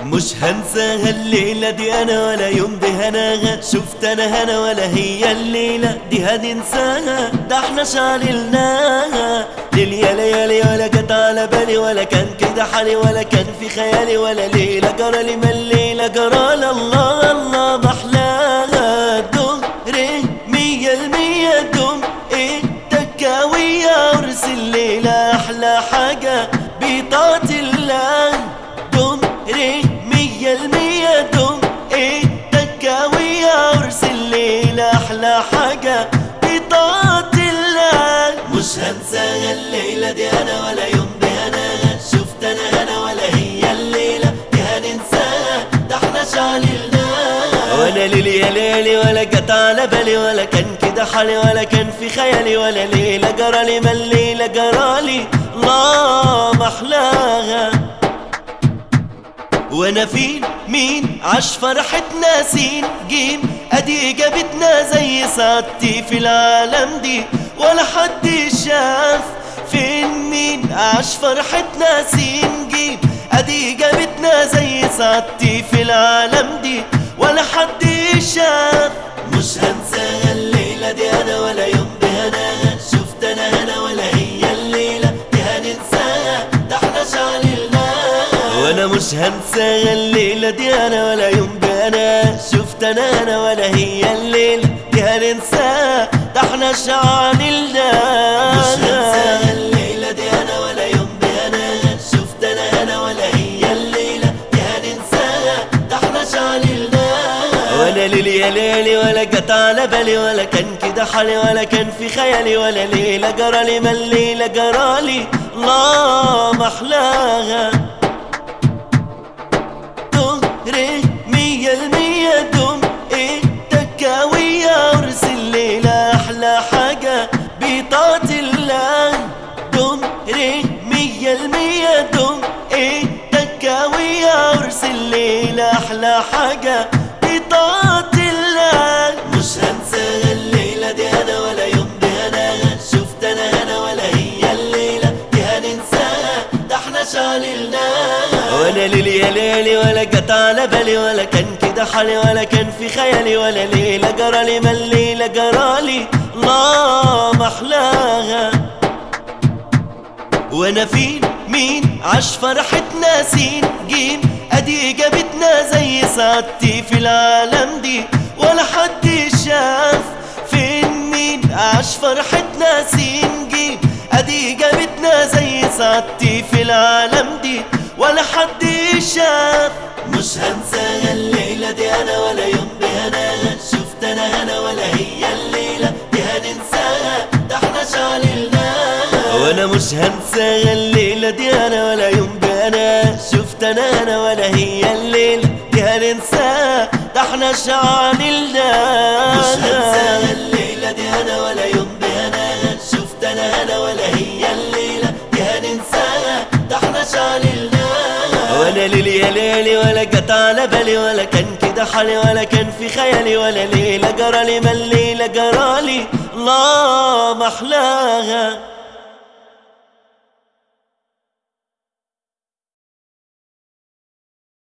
مش هنساها الليلة دي أنا ولا يوم دي هناها شفت أنا هنا ولا هي الليلة دي هننساها ده احنا شعللناها ليل يا ليالي ولا كانت على بالي ولا كان كده حالي ولا كان في خيالي ولا ليلة جرى لي ما الليلة جرى الله الله محلاها دم ري مية المية دم ايه تكاوية عرس الليلة أحلى حاجة بطاعة الله دم ري مية المية دم ايه تكاوية عرس الليلة أحلى حاجة بطاعة الله مش هنساها الليلة دي أنا ولا يوم دي أنا شفت أنا هنا ولا هي الليلة دي هننساها ده احنا شعللناها وانا ليلي يا ليلي ولا جت على بالي ولا كان كده حالي ولا كان في خيالي ولا ليلة جرالي ما الليلة جرالي الله محلاها وانا فين مين عاش فرحتنا سين جيم ادي اجابتنا زي سعادتي في العالم دي ولا حد شاف فين مين عاش فرحتنا سين جيم ادي اجابتنا زي سعادتي في العالم دي ولا حد شاف مش هنساها الليلة دي انا ولا يوم دي هناها شفت انا هنا ولا هي الليلة دي هننساها ده احنا شعللناها وانا مش هنساها الليلة دي انا ولا يوم دي انا شفت انا هنا ولا هي الليلة دي هننساها ده احنا شعللناها مش هنساها الليلة دي انا ولا يوم دي انا شفت انا هنا ولا هي الليلة دي هننساها ده احنا شعللناها وانا ليلي يا ليلي ولا جت على بالي ولا كان كده حالي ولا كان في خيالي ولا ليلة جرالي ما الليلة جرالي الله محلاها دم ري مية المية دم ايه تكاوية عرس الليلة أحلى حاجة بطاعة الله دم ري مية المية دم ايه تكاوية عرس الليلة أحلى حاجة بطاعة الله مش هنساها الليلة دي أنا ولا يوم دي أنا شفت أنا هنا ولا هي الليلة دي هننساها ده احنا شعللناها وانا ليلي يا ليلي ولا جت على بالي ولا كان كده حالي ولا كان في خيالي ولا ليلة جرالي ما الليلة جرالي الله محلاها وانا فين مين عاش فرحتنا سين جيم ادي اجابتنا زي سعادتي في العالم دي ولا حد شاف فين مين عاش فرحتنا سين جيم ادي اجابتنا زي سعادتي في العالم دي ولا حد شاف مش هنساها الليلة دي انا ولا يوم دي انا شفت انا هنا ولا هي الليلة دي هننساها ده احنا شعللناها وانا مش هنساها الليلة دي انا ولا يوم دي انا شفت انا هنا ولا هي الليلة دي هننساها ده احنا شعللناها مش هنساها الليلة دي انا ولا يوم دي انا شفت انا هنا ولا هي الليلة دي هننساها ده احنا شعللناها وانا ليلي يا ليلي ولا جت على بالي ولا كان كده حالي ولا كان في خيالي ولا ليلة جرالي ما الليلة جرالي الله محلاها